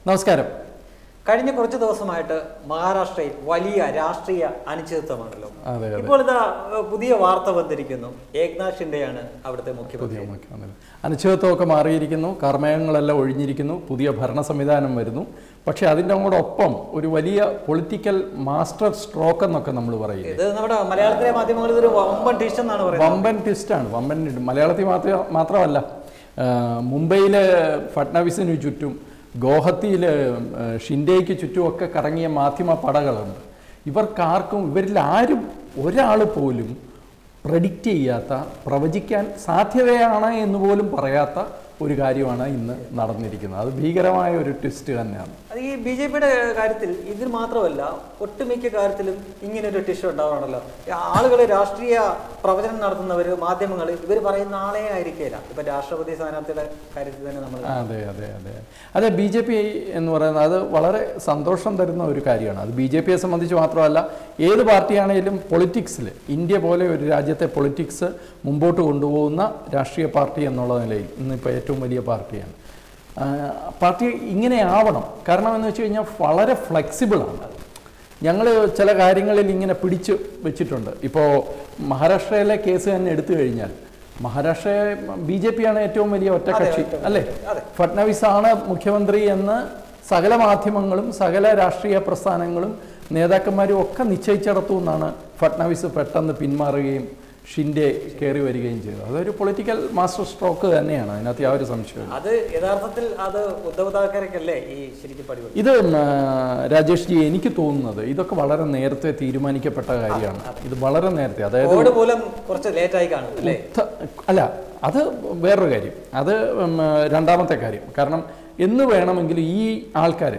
നമസ്കാരം കഴിഞ്ഞ കുറച്ച് ദിവസമായിട്ട് മഹാരാഷ്ട്രയിൽ വലിയ രാഷ്ട്രീയ അനിശ്ചിതത്വമാണല്ലോ അതെ, അതെ. ഇപ്പോൾ ഇതാ ഏഹ്, പുതിയ വാർത്ത വന്നിരിക്കുന്നു ഏക്നാഥ് ഷിൻഡെയാണ് അവിടുത്തെ മുഖ്യമന്ത്രി പുതിയ മുഖ്യമന്ത്രി അനിശ്ചിതത്വമൊക്കെ മാറിയിരിക്കുന്നു കർമ്മയങ്ങളെല്ലാം ഒഴിഞ്ഞിരിക്കുന്നു പുതിയ ഭരണ സംവിധാനം വരുന്നു പക്ഷേ അതിൻ്റെ കൂടെ ഒപ്പം ഒരു വലിയ പൊളിറ്റിക്കൽ മാസ്റ്റർ സ്ട്രോക്ക് എന്നൊക്കെ നമ്മൾ പറയില്ലേ ഇത് നമ്മുടെ മലയാളത്തിലെ മാധ്യമങ്ങളിൽ ഇതൊരു വമ്പൻ ഡിഷ് എന്നാണ് പറയുന്നത് വമ്പൻ ട്വിസ്റ്റാണ് വമ്പൻ മലയാളത്തിൽ മാത്ര മാത്രമല്ല ആ, മുംബൈയിലെ ഫട്നവിസിന് ചുറ്റും ഗോഹത്തിയിൽ ഷിൻഡേക്ക് ചുറ്റുമൊക്കെ കറങ്ങിയ മാധ്യമ പടകളുണ്ട് ഇവർക്കാർക്കും ഇവരിൽ ആരും ഒരാൾ പോലും പ്രഡിക്റ്റ് ചെയ്യാത്ത പ്രവചിക്കാൻ സാധ്യതയാണ് എന്ന് പോലും പറയാത്ത ഒരു കാര്യമാണ് ഇന്ന് നടന്നിരിക്കുന്നത് അത് ഭീകരമായ ഒരു ട്വിസ്റ്റ് തന്നെയാണ് അത് ഈ ബി ജെ പിയുടെ കാര്യത്തിൽ ഇതിൽ മാത്രമല്ല ഒട്ടുമിക്ക കാര്യത്തിലും ഇങ്ങനെ ഒരു ടിഷ്യൂ ഉണ്ടാവാണല്ലോ ആളുകൾ രാഷ്ട്രീയ പ്രവചനം നടത്തുന്നവർ മാധ്യമങ്ങൾ ഇവർ പറയുന്ന ആളെ ആയിരിക്കില്ല ഇപ്പൊ രാഷ്ട്രപതി സ്ഥാനാർത്ഥിയുടെ കാര്യത്തിൽ തന്നെ നമ്മൾ അതെ അതെ അതെ അതെ ബി ജെ പി എന്ന് പറയുന്നത് അത് വളരെ സന്തോഷം തരുന്ന ഒരു കാര്യമാണ് അത് ബി ജെ പിയെ സംബന്ധിച്ച് മാത്രമല്ല ഏത് പാർട്ടിയാണെങ്കിലും പൊളിറ്റിക്സിൽ ഇന്ത്യ പോലെ ഒരു രാജ്യത്തെ പൊളിറ്റിക്സ് മുമ്പോട്ട് കൊണ്ടുപോകുന്ന രാഷ്ട്രീയ പാർട്ടി എന്നുള്ള നിലയിൽ ഇന്നിപ്പോൾ ഏറ്റവും വലിയ പാർട്ടിയാണ് ആ, പാർട്ടി ഇങ്ങനെ ആവണം കാരണം എന്ന് വെച്ച് കഴിഞ്ഞാൽ വളരെ ഫ്ലെക്സിബിളാണ് ഞങ്ങൾ ചില കാര്യങ്ങളിൽ ഇങ്ങനെ പിടിച്ച് വെച്ചിട്ടുണ്ട് ഇപ്പോൾ മഹാരാഷ്ട്രയിലെ കേസ് തന്നെ എടുത്തു കഴിഞ്ഞാൽ മഹാരാഷ്ട്ര ബി ജെ പി ആണ് ഏറ്റവും വലിയ ഒറ്റക്കക്ഷി അല്ലേ ഫട്നവിസ് ആണ് മുഖ്യമന്ത്രി എന്ന് സകല മാധ്യമങ്ങളും സകല രാഷ്ട്രീയ പ്രസ്ഥാനങ്ങളും നേതാക്കന്മാരും ഒക്കെ നിശ്ചയിച്ചിടത്തു നിന്നാണ് ഫട്നവിസ് പെട്ടെന്ന് പിന്മാറുകയും ഷിൻഡെ കയറി വരികയും ചെയ്തത് അതൊരു പൊളിറ്റിക്കൽ മാസ്റ്റർ സ്ട്രോക്ക് തന്നെയാണ് അതിനകത്ത് യാതൊരു സംശയവും അത് യഥാർത്ഥത്തിൽ അത് ഉദ്ധവ് താക്കറെക്കല്ലേ ഈ ശരിക്കും പടി ഇത് ഉം, ആ, രാജേഷ് ജി എനിക്ക് തോന്നുന്നത് ഇതൊക്കെ വളരെ നേരത്തെ തീരുമാനിക്കപ്പെട്ട കാര്യമാണ് ഇത് വളരെ നേരത്തെ അതായത് കോവിഡ് മൂലം കുറച്ച് ലേറ്റ് ആയി കാണും അല്ലേ ഉത്ത- അല്ല അത് വേറൊരു കാര്യം അത് ഉം, രണ്ടാമത്തെ കാര്യം കാരണം എന്ന് വേണമെങ്കിൽ ഈ ആൾക്കാർ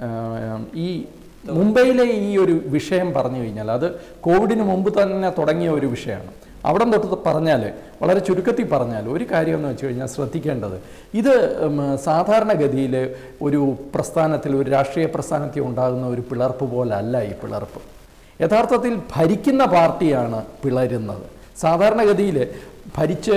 ഈ മുംബൈയിലെ ഈ ഒരു വിഷയം പറഞ്ഞു കഴിഞ്ഞാൽ അത് കോവിഡിന് മുമ്പ് തന്നെ തുടങ്ങിയ ഒരു വിഷയമാണ് അവിടെ തൊട്ട് പറഞ്ഞാൽ വളരെ ചുരുക്കത്തിൽ പറഞ്ഞാൽ ഒരു കാര്യം എന്ന് വെച്ച് കഴിഞ്ഞാൽ ശ്രദ്ധിക്കേണ്ടത് ഇത് ഉം, സാധാരണഗതിയിൽ ഒരു പ്രസ്ഥാനത്തിൽ ഒരു രാഷ്ട്രീയ പ്രസ്ഥാനത്തിൽ ഉണ്ടാകുന്ന ഒരു പിളർപ്പ് പോലല്ല ഈ പിളർപ്പ് യഥാർത്ഥത്തിൽ ഭരിക്കുന്ന പാർട്ടിയാണ് പിളരുന്നത് സാധാരണഗതിയിൽ ഭരിച്ച്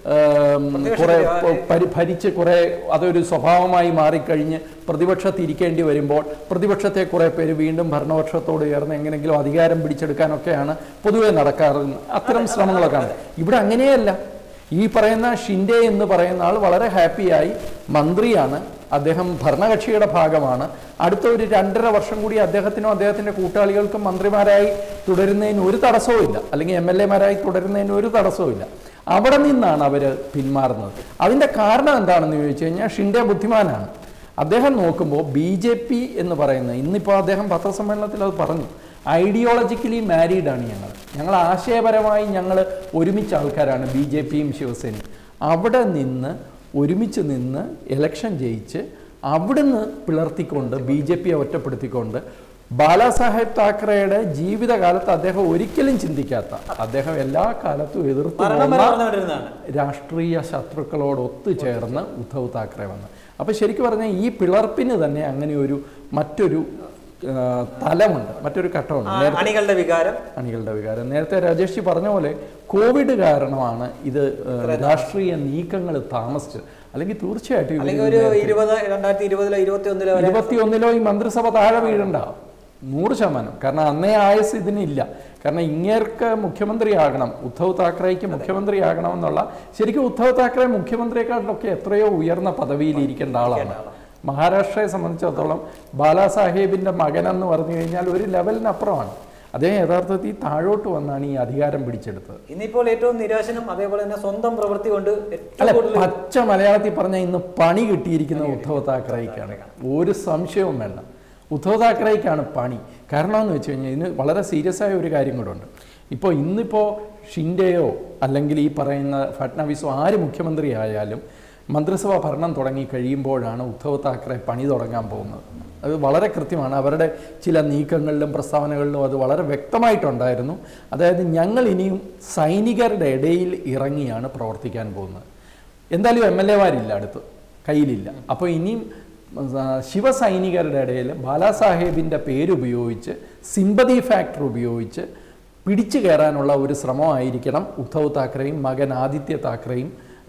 ആം, കുറെ പരി- ഭരിച്ച് കുറെ അതൊരു സ്വഭാവമായി മാറിക്കഴിഞ്ഞ് പ്രതിപക്ഷത്തിരിക്കേണ്ടി വരുമ്പോൾ പ്രതിപക്ഷത്തെ കുറെ പേര് വീണ്ടും ഭരണപക്ഷത്തോട് ചേർന്ന് എങ്ങനെയെങ്കിലും അധികാരം പിടിച്ചെടുക്കാനൊക്കെയാണ് പൊതുവെ നടക്കാറ് അത്തരം ശ്രമങ്ങളൊക്കെ ആണ് ഇവിടെ അങ്ങനെയല്ല ഈ പറയുന്ന ഷിൻഡെ എന്ന് പറയുന്ന ആൾ വളരെ ഹാപ്പിയായി മന്ത്രിയാണ് അദ്ദേഹം ഭരണകക്ഷിയുടെ ഭാഗമാണ് അടുത്ത ഒരു രണ്ടര വർഷം കൂടി അദ്ദേഹത്തിനും അദ്ദേഹത്തിൻ്റെ കൂട്ടാളികൾക്കും മന്ത്രിമാരായി തുടരുന്നതിന് ഒരു തടസ്സവും ഇല്ല അല്ലെങ്കിൽ എം എൽ എമാരായി തുടരുന്നതിന് ഒരു തടസ്സവും ഇല്ല അവിടെ നിന്നാണ് അവർ പിന്മാറുന്നത് അതിൻ്റെ കാരണം എന്താണെന്ന് ചോദിച്ചു കഴിഞ്ഞാൽ ഷിൻഡെ ബുദ്ധിമാനാണ് അദ്ദേഹം നോക്കുമ്പോൾ ബി ജെ പി എന്ന് പറയുന്നത് ഇന്നിപ്പോൾ അദ്ദേഹം പത്രസമ്മേളനത്തിൽ അത് പറഞ്ഞു ഐഡിയോളജിക്കലി മാരീഡ് ആണ് ഞങ്ങൾ ഞങ്ങൾ ആശയപരമായി ഞങ്ങൾ ഒരുമിച്ച ആൾക്കാരാണ് ബി ജെ പിയും ശിവസേനയും അവിടെ നിന്ന് ഒരുമിച്ച് നിന്ന് ഇലക്ഷൻ ജയിച്ച് അവിടുന്ന് പിളർത്തിക്കൊണ്ട് ബി ജെ പിയെ ഒറ്റപ്പെടുത്തിക്കൊണ്ട് ബാലാസാഹേബ് താക്കറയുടെ ജീവിതകാലത്ത് അദ്ദേഹം ഒരിക്കലും ചിന്തിക്കാത്ത അദ്ദേഹം എല്ലാ കാലത്തും എതിർത്ത് മരണം വരെ പോകുന്ന പറഞ്ഞുകൊണ്ടിരുന്നതാണ് രാഷ്ട്രീയ ശത്രുക്കളോട് ഒത്തുചേർന്ന് ഉദ്ധവ് താക്കറെ വന്നു അപ്പോൾ ശരിക്കും പറഞ്ഞാൽ ഈ പിളർപ്പിന് തന്നെ അങ്ങനെ ഒരു മറ്റൊരു ആ, തലമുണ്ട് മറ്റൊരു ഘട്ടമുണ്ട് ആ, അണികളുടെ വികാരം അണികളുടെ വികാരം നേരത്തെ രാജേഷ് ജി പറഞ്ഞ പോലെ കോവിഡ് കാരണമാണ് ഇത് ആ, രാഷ്ട്രീയ നീക്കങ്ങൾ താമസിച്ചത് അല്ലെങ്കിൽ തീർച്ചയായിട്ടും അല്ലെങ്കിൽ ഇവര് ഒരു ഇരുപത് രണ്ടായിരത്തി ഇരുപതിലോ ഇരുപത്തി ഒന്നിലോ വരെ ഇരുപത്തിയൊന്നിലോ ഈ മന്ത്രിസഭ താഴെ വീഴണ്ട നൂറ് ശതമാനം കാരണം അന്നേ ആയസ് ഇതിനില്ല കാരണം ഇങ്ങേർക്ക് മുഖ്യമന്ത്രിയാകണം ഉദ്ധവ് താക്കറേക്ക് മുഖ്യമന്ത്രിയാകണം എന്നുള്ള ശരിക്കും ഉദ്ധവ് താക്കറെ മുഖ്യമന്ത്രിയെക്കാട്ടിലൊക്കെ എത്രയോ ഉയർന്ന പദവിയിൽ ഇരിക്കേണ്ട ആളാണ് മഹാരാഷ്ട്രയെ സംബന്ധിച്ചിടത്തോളം ബാലാസാഹേബിന്റെ മകൻ എന്ന് പറഞ്ഞു കഴിഞ്ഞാൽ ഒരു ലെവലിനപ്പുറമാണ് അദ്ദേഹം യഥാർത്ഥത്തിൽ താഴോട്ട് വന്നാണ് ഈ അധികാരം പിടിച്ചെടുത്തത് ഇന്നിപ്പോൾ ഏറ്റവും നിരാശനും അതേപോലെ തന്നെ സ്വന്തം പ്രവൃത്തി കൊണ്ട് ഏറ്റവും അല്ല കൂടുതൽ പച്ച മലയാളത്തിൽ പറഞ്ഞ ഇന്ന് പണി കിട്ടിയിരിക്കുന്ന ഉദ്ധവ് താക്കറേക്കാണ് ഒരു സംശയവും വേണ്ട ഉദ്ധവ് താക്കറേക്കാണ് പണി കാരണം എന്ന് വെച്ച് കഴിഞ്ഞാൽ ഇതിന് വളരെ സീരിയസ് ആയ ഒരു കാര്യം കൂടെ ഉണ്ട് ഇപ്പോൾ ഇന്നിപ്പോൾ ഷിൻഡെയോ അല്ലെങ്കിൽ ഈ പറയുന്ന ഫട്നവിസോ ആര് മുഖ്യമന്ത്രി ആയാലും മന്ത്രിസഭ ഭരണം തുടങ്ങി കഴിയുമ്പോഴാണ് ഉദ്ധവ് താക്കറെ പണി തുടങ്ങാൻ പോകുന്നത് അത് വളരെ കൃത്യമാണ് അവരുടെ ചില നീക്കങ്ങളിലും പ്രസ്താവനകളിലും അത് വളരെ വ്യക്തമായിട്ടുണ്ടായിരുന്നു അതായത് ഞങ്ങൾ ഇനിയും സൈനികരുടെ ഇടയിൽ ഇറങ്ങിയാണ് പ്രവർത്തിക്കാൻ പോകുന്നത് എന്തായാലും എം എൽ എമാരില്ല അടുത്ത് കയ്യിലില്ല അപ്പോൾ ഇനിയും ആ, ശിവസൈനികരുടെ ഇടയിൽ ബാലാസാഹേബിൻ്റെ പേരുപയോഗിച്ച് സിമ്പതി ഫാക്ടർ ഉപയോഗിച്ച് പിടിച്ചു കയറാനുള്ള ഒരു ശ്രമമായിരിക്കണം ഉദ്ധവ് താക്കറെയും മകൻ ആദിത്യ താക്കറെയും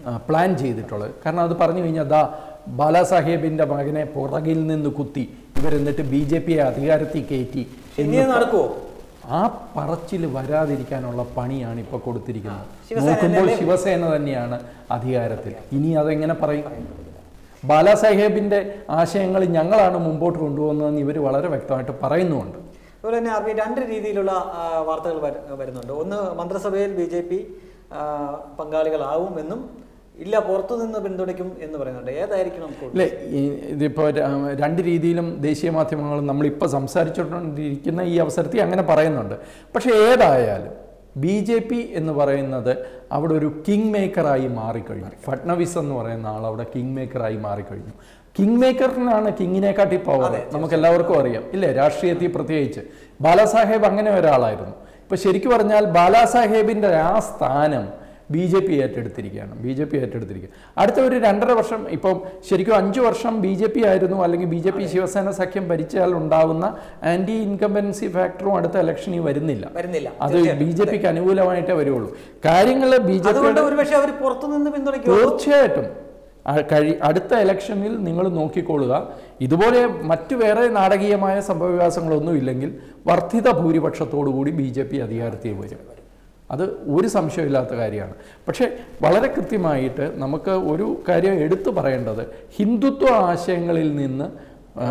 ആ, പ്ലാൻ ചെയ്തിട്ടുള്ളത് കാരണം അത് പറഞ്ഞു കഴിഞ്ഞാൽ ദാ ബാലാസാഹേബിൻ്റെ മകനെ പുറകിൽ നിന്ന് കുത്തി ഇവരെന്നിട്ട് ബി ജെ പിയെ അധികാരത്തിൽ കയറ്റി ഇനി അത് നടക്കുവോ ആ പറച്ചിൽ വരാതിരിക്കാനുള്ള പണിയാണ് ഇപ്പോൾ കൊടുത്തിരിക്കുന്നത് ശിവസേന നോക്കുമ്പോൾ തന്നെയല്ലേ? ശിവസേന തന്നെയാണ് അധികാരത്തിൽ ഇനി അതെങ്ങനെ പറയും ബാലാസാഹേബിന്റെ ആശയങ്ങൾ ഞങ്ങളാണ് മുമ്പോട്ട് കൊണ്ടുപോകുന്നതെന്ന് ഇവർ വളരെ വ്യക്തമായിട്ട് പറയുന്നുമുണ്ട് അതുപോലെ തന്നെ ആർ രണ്ട് രീതിയിലുള്ള ആ, വാർത്തകൾ വര- വരുന്നുണ്ട് ഒന്ന് മന്ത്രിസഭയിൽ ബി ജെ പി പങ്കാളികളാവും എന്നും ഇല്ല പുറത്തുനിന്ന് പിന്തുണയ്ക്കും എന്ന് പറയുന്നുണ്ട് ഏതായിരിക്കണം കൂടുതൽ? അല്ലേ ഈ- ഇതിപ്പോൾ ര- രണ്ട് രീതിയിലും ദേശീയ മാധ്യമങ്ങൾ നമ്മളിപ്പോൾ സംസാരിച്ചുകൊണ്ടിരിക്കുന്ന ഈ അവസരത്തിൽ അങ്ങനെ പറയുന്നുണ്ട് പക്ഷേ ഏതായാലും ബി ജെ പി എന്ന് പറയുന്നത് അവിടെ ഒരു കിങ് മേക്കറായി മാറിക്കഴിഞ്ഞു ഫട്നവിസ് എന്ന് പറയുന്ന ആൾ അവിടെ കിങ് മേക്കറായി മാറിക്കഴിഞ്ഞു കിങ് മേക്കറിനാണ് കിങ്ങിനെക്കാട്ടി പവർ നമുക്ക് എല്ലാവർക്കും അറിയാം ഇല്ലേ രാഷ്ട്രീയത്തിൽ പ്രത്യേകിച്ച് ബാലാസാഹേബ് അങ്ങനെ ഒരാളായിരുന്നു ഇപ്പൊ ശരിക്കും പറഞ്ഞാൽ ബാലാസാഹേബിന്റെ ആ സ്ഥാനം ബി ജെ പി ഏറ്റെടുത്തിരിക്കുകയാണ് ബി ജെ പി ഏറ്റെടുത്തിരിക്കുക അടുത്ത ഒരു രണ്ടര വർഷം ഇപ്പം ശരിക്കും അഞ്ചു വർഷം ബി ജെ പി ആയിരുന്നു അല്ലെങ്കിൽ ബി ജെ പി ശിവസേന സഖ്യം ഭരിച്ചാൽ ഉണ്ടാവുന്ന ആന്റി ഇൻകംബൻസി ഫാക്ടറും അടുത്ത ഇലക്ഷനിൽ വരുന്നില്ല വരുന്നില്ല അത് ബി ജെ പിക്ക് അനുകൂലമായിട്ടേ വരുള്ളൂ കാര്യങ്ങൾ ബി ജെ അതുകൊണ്ട് ഒരുപക്ഷെ അവർ പുറത്തുനിന്ന് പിന്തുണയ്ക്കുമോ തീർച്ചയായിട്ടും ആ കഴി അടുത്ത ഇലക്ഷനിൽ നിങ്ങൾ നോക്കിക്കൊള്ളുക ഇതുപോലെ മറ്റു വേറെ നാടകീയമായ സംഭവവികാസങ്ങളൊന്നും ഇല്ലെങ്കിൽ വർദ്ധിത ഭൂരിപക്ഷത്തോടു കൂടി ബി ജെ പി അധികാരത്തിൽ വരും അത് ഒരു സംശയമില്ലാത്ത കാര്യമാണ് പക്ഷേ വളരെ കൃത്യമായിട്ട് നമുക്ക് ഒരു കാര്യം എടുത്തു പറയേണ്ടത് ഹിന്ദുത്വ ആശയങ്ങളിൽ നിന്ന് ആ,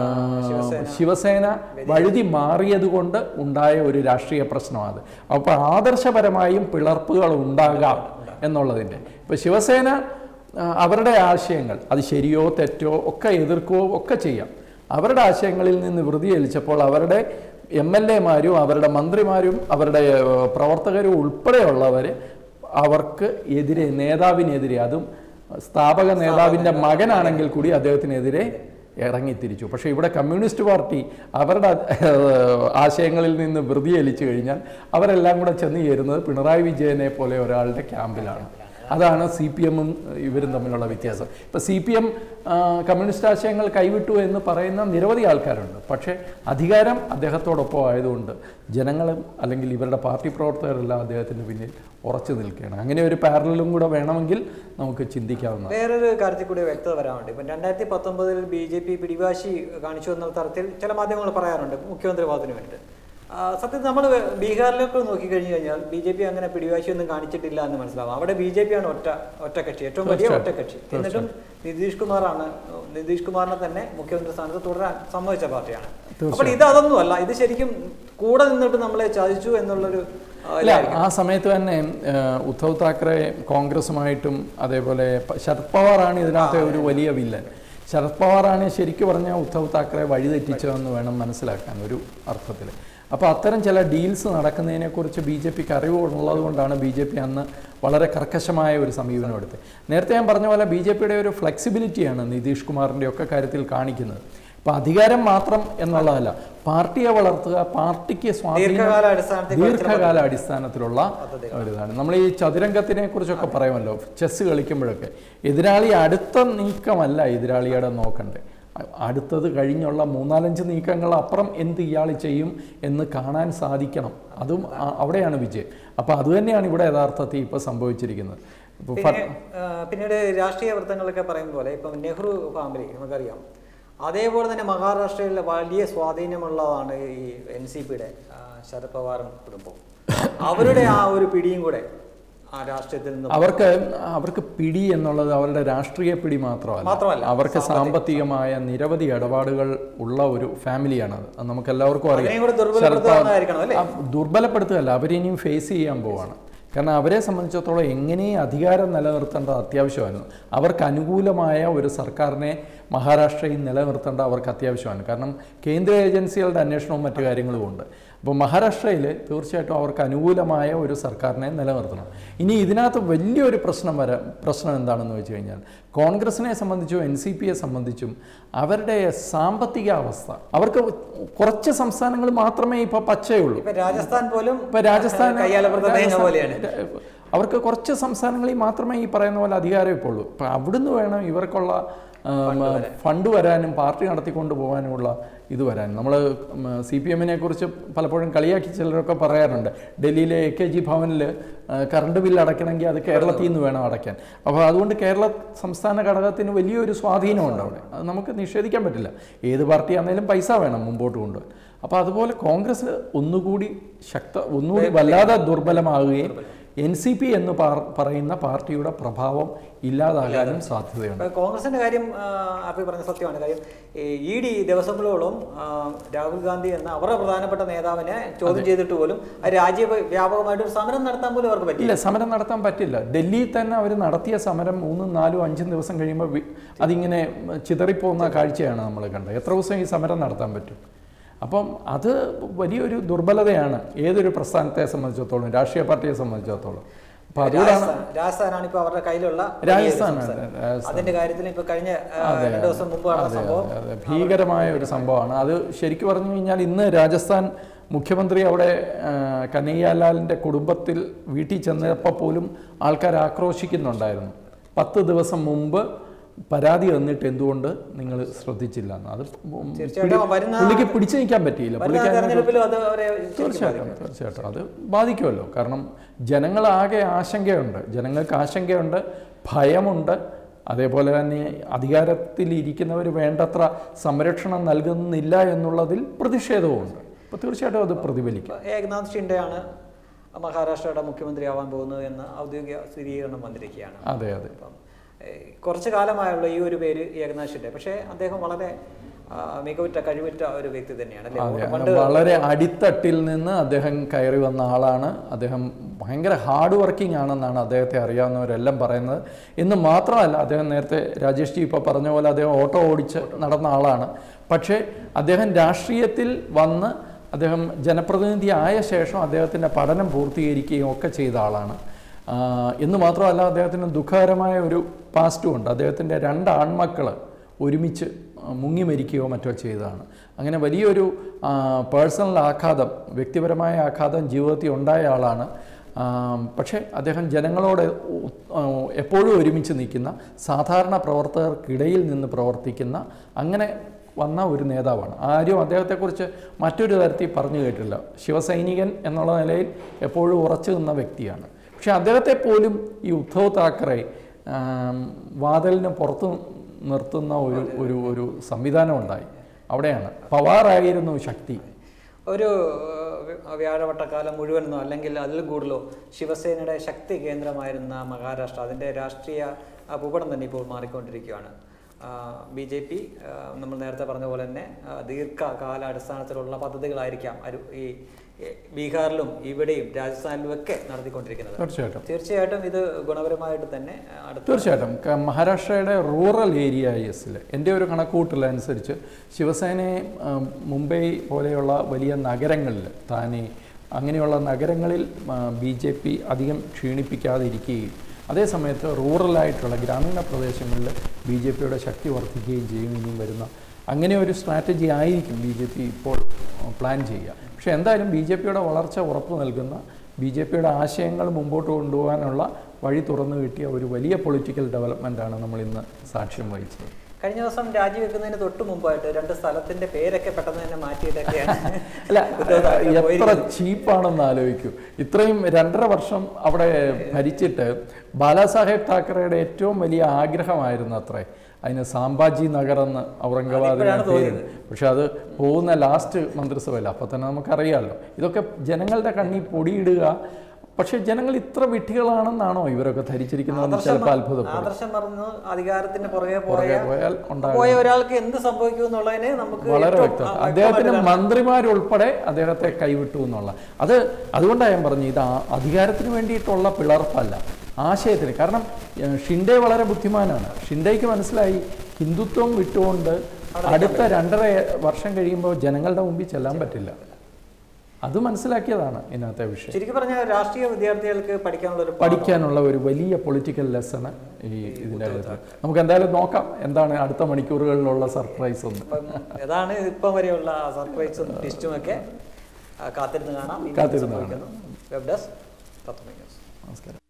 ശിവസേന വഴുതി മാറിയത് കൊണ്ട് ഉണ്ടായ ഒരു രാഷ്ട്രീയ പ്രശ്നമാണ് അപ്പോൾ ആദർശപരമായും പിളർപ്പുകൾ ഉണ്ടാകാം എന്നുള്ളതിൻ്റെ ഇപ്പോൾ ശിവസേന ആ, അവരുടെ ആശയങ്ങൾ അത് ശരിയോ തെറ്റോ ഒക്കെ എതിർക്കുകയോ ഒക്കെ ചെയ്യാം അവരുടെ ആശയങ്ങളിൽ നിന്ന് വൃതിയലിച്ചപ്പോൾ അവരുടെ എം എൽ എമാരും അവരുടെ മന്ത്രിമാരും അവരുടെ ഏഹ്, പ്രവർത്തകരും ഉൾപ്പെടെയുള്ളവർ അവർക്ക് എതിരെ നേതാവിനെതിരെ അതും സ്ഥാപക നേതാവിൻ്റെ മകനാണെങ്കിൽ കൂടി അദ്ദേഹത്തിനെതിരെ ഇറങ്ങിത്തിരിച്ചു പക്ഷേ ഇവിടെ കമ്മ്യൂണിസ്റ്റ് പാർട്ടി അവരുടെ ഏഹ്, ആശയങ്ങളിൽ നിന്ന് വൃതിയലിച്ചു കഴിഞ്ഞാൽ അവരെല്ലാം കൂടെ ചെന്ന് ചേരുന്നത് പിണറായി വിജയനെ പോലെ ഒരാളുടെ ക്യാമ്പിലാണ് അതാണ് സി പി എമ്മും ഇവരും തമ്മിലുള്ള വ്യത്യാസം ഇപ്പം സി പി എം കമ്മ്യൂണിസ്റ്റ് ആശയങ്ങൾ കൈവിട്ടു എന്ന് പറയുന്ന നിരവധി ആൾക്കാരുണ്ട് പക്ഷേ അധികാരം അദ്ദേഹത്തോടൊപ്പം ആയതുകൊണ്ട് ജനങ്ങളും അല്ലെങ്കിൽ ഇവരുടെ പാർട്ടി പ്രവർത്തകരെല്ലാം അദ്ദേഹത്തിന് പിന്നിൽ ഉറച്ചു നിൽക്കുകയാണ് അങ്ങനെ ഒരു പാരലും കൂടെ വേണമെങ്കിൽ നമുക്ക് ചിന്തിക്കാവുന്ന വേറൊരു കാര്യത്തിൽ കൂടി വ്യക്തത വരാനുണ്ട് ഇപ്പം രണ്ടായിരത്തി പത്തൊമ്പതിൽ ബി ജെ പി പിടിവാശി കാണിച്ചു എന്ന തരത്തിൽ ചില മാധ്യമങ്ങൾ പറയാറുണ്ട് മുഖ്യമന്ത്രി പദത്തിന് വേണ്ടിയിട്ട് ആ, സത്യത്തിൽ നമ്മൾ ബീഹാറിലേക്ക് നോക്കിക്കഴിഞ്ഞു കഴിഞ്ഞാൽ ബി ജെ പി അങ്ങനെ പിടിവാശിയൊന്നും കാണിച്ചിട്ടില്ല എന്ന് മനസ്സിലാവും അവിടെ ബി ജെ പി ആണ് ഒറ്റ ഒറ്റക്കക്ഷി ഏറ്റവും വലിയ ഒറ്റക്കക്ഷി എന്നിട്ടും നിതീഷ് കുമാറാണ് നിതീഷ് കുമാറിനെ തന്നെ മുഖ്യമന്ത്രി സ്ഥാനത്ത് തുടരാൻ സമ്മതിച്ച പാർട്ടിയാണ് അപ്പോൾ ഇത് അതൊന്നും അല്ല ഇത് ശരിക്കും കൂടെ നിന്നിട്ട് നമ്മളെ ചതിച്ചു എന്നുള്ളൊരു ആ, അല്ല ആ സമയത്ത് തന്നെ ഏഹ്, ഉദ്ധവ് താക്കറെ കോൺഗ്രസുമായിട്ടും അതേപോലെ പ- ശരത് പവാറാണ് ഇതിനകത്തെ ഒരു വലിയ വില്ലൻ ശരത് പവാറാണ് ശരിക്കും പറഞ്ഞാൽ ഉദ്ധവ് താക്കറെ വഴിതെറ്റിച്ചതെന്ന് വേണം മനസ്സിലാക്കാൻ ഒരു അർത്ഥത്തിൽ അപ്പോൾ അത്തരം ചില ഡീൽസ് നടക്കുന്നതിനെക്കുറിച്ച് ബി ജെ പിക്ക് അറിവുള്ളത് കൊണ്ടാണ് ബി ജെ പി അന്ന് വളരെ കർക്കശമായ ഒരു സമീപനം എടുത്തത് നേരത്തെ ഞാൻ പറഞ്ഞ പോലെ ബി ജെ പിയുടെ ഒരു ഫ്ലെക്സിബിലിറ്റിയാണ് നിതീഷ് കുമാറിൻ്റെ ഒക്കെ കാര്യത്തിൽ കാണിക്കുന്നത് ഇപ്പം അധികാരം മാത്രം എന്നുള്ളതല്ല പാർട്ടിയെ വളർത്തുക പാർട്ടിക്ക് സ്വാധീനം ദീർഘകാല അടിസ്ഥാനത്തിൽ ദീർഘകാല അടിസ്ഥാനത്തിലുള്ള ഒരിതാണ് നമ്മൾ ഈ ചതുരംഗത്തിനെ കുറിച്ചൊക്കെ പറയുമല്ലോ ചെസ് കളിക്കുമ്പോഴൊക്കെ എതിരാളി അടുത്ത നീക്കമല്ല എതിരാളിയുടെ നോക്കണ്ടേ അ- അടുത്തത് കഴിഞ്ഞുള്ള മൂന്നാലഞ്ച് നീക്കങ്ങൾ അപ്പുറം എന്ത് ഇയാൾ ചെയ്യും എന്ന് കാണാൻ സാധിക്കണം അതും അ- അവിടെയാണ് വിജയം അപ്പോൾ അതുതന്നെയാണ് ഇവിടെ യഥാർത്ഥത്തിൽ ഇപ്പോൾ സംഭവിച്ചിരിക്കുന്നത് ഇപ്പോൾ പിന്നെ ആ, പിന്നീട് രാഷ്ട്രീയ വൃത്തങ്ങളൊക്കെ പറയും പോലെ ഇപ്പം നെഹ്റു ഫാമിലി നമുക്കറിയാം അതേപോലെ തന്നെ മഹാരാഷ്ട്രയിൽ വലിയ സ്വാധീനമുള്ളതാണ് ഈ എൻ സി പിയുടെ ശരത് പവാറും കുടുംബവും അവരുടെ ആ ഒരു പിടിയും കൂടെ ആ രാഷ്ട്രീയത്തിൽ നിന്ന് അവർക്ക് അവർക്ക് പിടി എന്നുള്ളത് അവരുടെ രാഷ്ട്രീയ പിടി മാത്രമല്ല മാത്രമല്ല, അവർക്ക് സാമ്പത്തികമായ നിരവധി ഇടപാടുകൾ ഉള്ള ഒരു ഫാമിലിയാണത് അത് നമുക്ക് എല്ലാവർക്കും അറിയാം അതിനെയും കൂടെ ശരത് ദുർബലപ്പെടുത്താവുന്നതായിരിക്കണം അല്ലേ ആ, ദുർബലപ്പെടുത്തുകയല്ല അവരിനിയും ഫേസ് ചെയ്യാൻ പോവാണ് കാരണം അവരെ സംബന്ധിച്ചിടത്തോളം എങ്ങനെ അധികാരം നിലനിർത്തേണ്ടത് അത്യാവശ്യമായിരുന്നു അവർക്ക് അനുകൂലമായ ഒരു സർക്കാരിനെ മഹാരാഷ്ട്രയിൽ നിലനിർത്തേണ്ട അവർക്ക് അത്യാവശ്യമാണ് കാരണം കേന്ദ്ര ഏജൻസികളുടെ അന്വേഷണവും മറ്റു കാര്യങ്ങളും ഉണ്ട് അപ്പോൾ മഹാരാഷ്ട്രയിൽ തീർച്ചയായിട്ടും അവർക്ക് അനുകൂലമായ ഒരു സർക്കാരിനെ നിലനിർത്തണം ഇനി ഇതിനകത്ത് വലിയൊരു പ്രശ്നം വരാം പ്രശ്നം എന്താണെന്ന് വെച്ച് കഴിഞ്ഞാൽ കോൺഗ്രസിനെ സംബന്ധിച്ചും എൻ സി പിയെ സംബന്ധിച്ചും അവരുടെ സാമ്പത്തിക അവസ്ഥ അവർക്ക് കുറച്ച് സംസ്ഥാനങ്ങൾ മാത്രമേ ഇപ്പോൾ പച്ചയുള്ളൂ ഇപ്പൊ രാജസ്ഥാൻ പോലും ഇപ്പൊ രാജസ്ഥാൻ കയ്യാലപ്പുറത്തെ തേങ്ങ രാജസ്ഥാൻ- പോലെയാണ് അവർക്ക് കുറച്ച് സംസ്ഥാനങ്ങളിൽ മാത്രമേ ഈ പറയുന്ന പോലെ അധികാരം ഇപ്പോൾ ഉള്ളൂ അപ്പം അവിടുന്ന് വേണം ഇവർക്കുള്ള ആം, ഫണ്ട് വരാനും പാർട്ടി നടത്തിക്കൊണ്ട് പോകാനുമുള്ള ഇത് വരാൻ നമ്മൾ സി പി എമ്മിനെ കുറിച്ച് പലപ്പോഴും കളിയാക്കി ചിലരൊക്കെ പറയാറുണ്ട് ഡൽഹിയിലെ എ കെ ജി ഭവനിൽ കറണ്ട് ബില്ല് അടയ്ക്കണമെങ്കിൽ അത് കേരളത്തിൽ നിന്ന് വേണം അടയ്ക്കാൻ അപ്പോൾ അതുകൊണ്ട് കേരള സംസ്ഥാന ഘടകത്തിന് വലിയൊരു സ്വാധീനമുണ്ട് അവിടെ അത് നമുക്ക് നിഷേധിക്കാൻ പറ്റില്ല ഏത് പാർട്ടിയാണെങ്കിലും പൈസ വേണം മുമ്പോട്ട് കൊണ്ടുപോകാൻ അപ്പോൾ അതുപോലെ കോൺഗ്രസ് ഒന്നുകൂടി ശക്ത ഒന്നുകൂടി വല്ലാതെ ദുർബലമാകുകയും എൻ സി പി എന്ന് പാർ- പറയുന്ന പാർട്ടിയുടെ പ്രഭാവം ഇല്ലാതാകാനും സാധ്യതയുണ്ട് ഇപ്പൊ കോൺഗ്രസിന്റെ കാര്യം ആ, അപ്പി പറഞ്ഞ സത്യമാണ് കാര്യം ഇ ഡി ദിവസങ്ങളോളം ആ, രാഹുൽ ഗാന്ധി എന്ന അവരുടെ പ്രധാനപ്പെട്ട നേതാവിനെ ചോദ്യം ചെയ്തിട്ട് പോലും ആ രാജ്യ വ്യാപകമായിട്ട് ഒരു സമരം നടത്താൻ പോലും അവർക്ക് പറ്റില്ല ഇല്ല സമരം നടത്താൻ പറ്റില്ല ഡൽഹിയിൽ തന്നെ അവർ നടത്തിയ സമരം മൂന്നും നാലും അഞ്ചും ദിവസം കഴിയുമ്പോൾ വി- അതിങ്ങനെ ചിതറിപ്പോകുന്ന കാഴ്ചയാണ് നമ്മൾ കണ്ടത് എത്ര ദിവസം ഈ സമരം നടത്താൻ പറ്റും അപ്പം അത് വലിയൊരു ദുർബലതയാണ് ഏതൊരു പ്രസ്ഥാനത്തെ സംബന്ധിച്ചിടത്തോളം രാഷ്ട്രീയ പാർട്ടിയെ സംബന്ധിച്ചിടത്തോളം അപ്പം അതുകൊണ്ടാണ് രാജസ്ഥാൻ രാജസ്ഥാനാണ് ഇപ്പൊ അവരുടെ കയ്യിലുള്ള രാജസ്ഥാനാണ്, സംസ്ഥാനം. രാജസ്ഥാൻ. അതിന്റെ കാര്യത്തിൽ ഇപ്പൊ കഴിഞ്ഞ ആ, രണ്ട് ദിവസം മുമ്പ് നടന്ന അതെ, സംഭവം അതെ, അതെ. ഭീകരമായ ഒരു സംഭവമാണ് അത് ശരിക്കും പറഞ്ഞു കഴിഞ്ഞാൽ ഇന്ന് രാജസ്ഥാൻ മുഖ്യമന്ത്രി അവിടെ ആ, കനയ്യാലാലിൻ്റെ കുടുംബത്തിൽ വീട്ടിൽ ചെന്നപ്പോൾ പോലും ആൾക്കാർ ആക്രോശിക്കുന്നുണ്ടായിരുന്നു പത്ത് ദിവസം മുമ്പ് പരാതി തന്നിട്ട് എന്തുകൊണ്ട് നിങ്ങൾ ശ്രദ്ധിച്ചില്ല എന്ന് അത് തീർച്ചയായിട്ടും വരുന്ന പുള്ളിക്ക് പിടിച്ചു നിൽക്കാൻ പറ്റിയില്ല വരുന്ന പുള്ളിക്ക് അതിനൊരു- തെരഞ്ഞെടുപ്പിലും അത് അവരെ ശരിക്കും തീർച്ചയായിട്ടും തീർച്ചയായിട്ടും അത് ബാധിക്കുമല്ലോ കാരണം ജനങ്ങളാകെ ആശങ്കയുണ്ട് ജനങ്ങൾക്ക് ആശങ്കയുണ്ട് ഭയമുണ്ട് അതേപോലെ തന്നെ അധികാരത്തിലിരിക്കുന്നവർ വേണ്ടത്ര സംരക്ഷണം നൽകുന്നില്ല എന്നുള്ളതിൽ പ്രതിഷേധവുമുണ്ട് അപ്പോൾ തീർച്ചയായിട്ടും അത് പ്രതിഫലിക്കും ഇപ്പൊ ഏകനാഥ് ഷിൻഡെയാണ് മഹാരാഷ്ട്രയുടെ മുഖ്യമന്ത്രിയാവാൻ പോകുന്നത് എന്ന് ഔദ്യോഗിക സ്ഥിരീകരണം വന്നിരിക്കുകയാണ് അതെ അതെ അപ്പം ഏഹ്, കുറച്ച് കാലമായുള്ള ഈ ഒരു പേര് ഏകനാഥ് ഷിൻഡെ പക്ഷേ അദ്ദേഹം വളരെ ആ, മികവുറ്റ കഴിവുറ്റ ഒരു വ്യക്തി തന്നെയാണ് അല്ലേ അതെ പണ്ട് വളരെ അടിത്തട്ടിൽ നിന്ന് അദ്ദേഹം കയറി വന്ന ആളാണ് അദ്ദേഹം ഭയങ്കര ഹാർഡ് വർക്കിംഗ് ആണെന്നാണ് അദ്ദേഹത്തെ അറിയാവുന്നവരെല്ലാം പറയുന്നത് എന്ന് മാത്രമല്ല അദ്ദേഹം നേരത്തെ രാജേഷ് ജി ഇപ്പോൾ പറഞ്ഞ പോലെ അദ്ദേഹം ഓട്ടോ ഓടിച്ച് നടന്ന ആളാണ് പക്ഷേ അദ്ദേഹം രാഷ്ട്രീയത്തിൽ വന്ന് അദ്ദേഹം ജനപ്രതിനിധി ആയ ശേഷം അദ്ദേഹത്തിൻ്റെ പഠനം പൂർത്തീകരിക്കുകയും ഒക്കെ ചെയ്ത ആളാണ് ആ, എന്ന് മാത്രമല്ല അദ്ദേഹത്തിന് ദുഃഖകരമായ ഒരു പാസ്റ്റും ഉണ്ട് അദ്ദേഹത്തിൻ്റെ രണ്ട് ആൺമക്കൾ ഒരുമിച്ച് ആ, മുങ്ങി മരിക്കുകയോ മറ്റോ ചെയ്തതാണ് അങ്ങനെ വലിയൊരു പേഴ്സണൽ ആഘാതം വ്യക്തിപരമായ ആഘാതം ജീവിതത്തിൽ ഉണ്ടായ ആളാണ് ആ, പക്ഷേ അദ്ദേഹം ജനങ്ങളോട് ഉ- ആ, എപ്പോഴും ഒരുമിച്ച് നിൽക്കുന്ന സാധാരണ പ്രവർത്തകർക്കിടയിൽ നിന്ന് പ്രവർത്തിക്കുന്ന അങ്ങനെ വന്ന ഒരു നേതാവാണ് ആരും അദ്ദേഹത്തെക്കുറിച്ച് മറ്റൊരു തരത്തിൽ പറഞ്ഞു കേട്ടില്ല ശിവസൈനികൻ എന്നുള്ള നിലയിൽ എപ്പോഴും ഉറച്ചു നിന്ന വ്യക്തിയാണ് പക്ഷെ അദ്ദേഹത്തെ പോലും ഈ ഉദ്ധവ് താക്കറെ ആം, വാതിലിന് പുറത്ത് നിർത്തുന്ന ഒരു ഒരു ഒരു സംവിധാനം ഉണ്ടായി അവിടെയാണ് പവാറായിരുന്നു ശക്തി ഒരു ഏഹ്, വ്യാഴവട്ടക്കാലം മുഴുവനോ അല്ലെങ്കിൽ അതിലും കൂടുതലോ ശിവസേനയുടെ ശക്തി കേന്ദ്രമായിരുന്ന മഹാരാഷ്ട്ര അതിൻ്റെ രാഷ്ട്രീയ ആ, ഭൂപടം തന്നെ ഇപ്പോൾ മാറിക്കൊണ്ടിരിക്കുകയാണ് ബി ജെ പി നമ്മൾ നേരത്തെ പറഞ്ഞ പോലെ തന്നെ ആ, ദീർഘകാല അടിസ്ഥാനത്തിലുള്ള പദ്ധതികളായിരിക്കാം അരു ഈ ഈ ബീഹാറിലും ഇവിടെയും രാജസ്ഥാനിലും ഒക്കെ നടത്തിക്കൊണ്ടിരിക്കുന്നത് തീർച്ചയായിട്ടും തീർച്ചയായിട്ടും ഇത് ഗുണപരമായിട്ട് തന്നെ ആ, അടുത്ത തീർച്ചയായിട്ടും ക- മഹാരാഷ്ട്രയുടെ റൂറൽ ഏരിയസിൽ എൻ്റെ ഒരു കണക്കൂട്ടലനുസരിച്ച് ശിവസേനയെ ആ, മുംബൈ പോലെയുള്ള വലിയ നഗരങ്ങളിൽ താനെ അങ്ങനെയുള്ള നഗരങ്ങളിൽ ബി ജെ പി അധികം ക്ഷീണിപ്പിക്കാതിരിക്കുകയും അതേസമയത്ത് റൂറലായിട്ടുള്ള ഗ്രാമീണ പ്രദേശങ്ങളിൽ ബി ജെ പിയുടെ ശക്തി വർദ്ധിക്കുകയും ചെയ്യും ഇനിയും വരുന്ന അങ്ങനെ ഒരു സ്ട്രാറ്റജി ആയിരിക്കും ബി ജെ പി ഇപ്പോൾ ആ, പ്ലാൻ ചെയ്യുക പക്ഷേ എന്തായാലും ബി ജെ പിയുടെ വളർച്ച ഉറപ്പു നൽകുന്ന ബി ജെ പിയുടെ ആശയങ്ങൾ മുമ്പോട്ട് കൊണ്ടുപോകാനുള്ള വഴി തുറന്നു കിട്ടിയ ഒരു വലിയ പൊളിറ്റിക്കൽ ഡെവലപ്മെൻ്റാണ് നമ്മൾ ഇന്ന് സാക്ഷ്യം വഹിച്ചത് കഴിഞ്ഞ ദിവസം രാജിവെക്കുന്നതിന് തൊട്ട് മുമ്പായിട്ട് രണ്ട് സ്ഥലത്തിന്റെ പേരൊക്കെ പെട്ടെന്ന് തന്നെ മാറ്റിയിട്ടൊക്കെയാണ് അല്ല ഉദ്ധവ് താക്കറെ എത്ര പോയിരിക്കുന്നത്. ചീപ്പാണെന്ന് ആലോചിക്കൂ ഇത്രയും രണ്ടര വർഷം അവിടെ ഭരിച്ചിട്ട് ബാലാസാഹേബ് താക്കറയുടെ ഏറ്റവും വലിയ ആഗ്രഹമായിരുന്നു അത്രേ അതിന് സാമ്പാജി നഗർ എന്ന് ഔറംഗാബാദിന് അതിപ്പോഴാണ് പേര് പക്ഷെ അത് പോകുന്ന ലാസ്റ്റ് മന്ത്രിസഭയില്ല അപ്പോൾ തന്നെ നമുക്കറിയാമല്ലോ ഇതൊക്കെ ജനങ്ങളുടെ കണ്ണി പൊടിയിടുക പക്ഷെ ജനങ്ങൾ ഇത്ര വിഡ്ഢികളാണെന്നാണോ ഇവരൊക്കെ ധരിച്ചിരിക്കുന്നതെന്ന് ആദർശം ചിലപ്പോൾ അത്ഭുതപ്പെടും ആദർശം മറന്ന് അധികാരത്തിന് പുറകെ പോയ പുറകെ പോയാൽ ഉണ്ടാകും പോയ ഒരാൾക്ക് എന്ത് സംഭവിക്കും എന്നുള്ളതിനെ നമുക്ക് വളരെ ഏറ്റവും, വ്യക്തം ആ, അദ്ദേഹത്തിന് വ്യക്തമായിട്ട് മന്ത്രിമാരുൾപ്പെടെ അദ്ദേഹത്തെ കൈവിട്ടു എന്നുള്ള അത് അതുകൊണ്ടാണ് ഞാൻ പറഞ്ഞു ഇത് ആ- അധികാരത്തിന് വേണ്ടിയിട്ടുള്ള പിളർപ്പല്ല ആശയത്തിന് കാരണം ഏഹ്, ഷിൻഡെ വളരെ ബുദ്ധിമാനാണ് ഷിൻഡേക്ക് മനസ്സിലായി ഹിന്ദുത്വം വിട്ടുകൊണ്ട് അടുത്ത രണ്ടര വർഷം കഴിയുമ്പോൾ ജനങ്ങളുടെ മുമ്പിൽ ചെല്ലാൻ പറ്റില്ല അത് മനസ്സിലാക്കിയതാണ് ഇതിനകത്തെ വിഷയം ശരിക്കും പറഞ്ഞാൽ രാഷ്ട്രീയ വിദ്യാർത്ഥികൾക്ക് പഠിക്കാനുള്ള ഒരു പഠിക്കാനുള്ള ഒരു വലിയ പൊളിറ്റിക്കൽ ലെസണ് ഈ ഇതിൻ്റെ അകത്ത് നമുക്ക് എന്തായാലും നോക്കാം എന്താണ് അടുത്ത മണിക്കൂറുകളിലുള്ള സർപ്രൈസ് ഒന്ന് അപ്പം അതാണ് ഇപ്പം വരെയുള്ള സർപ്രൈസും ടിസ്റ്റും ഒക്കെ ആ, കാത്തിരുന്ന് കാണാം ഇനി എന്ത് കാത്തിരുന്ന് സംഭവിക്കുന്നു വെബ് ഡെസ്ക് തത്വമേ ന്യൂസ് നമസ്കാരം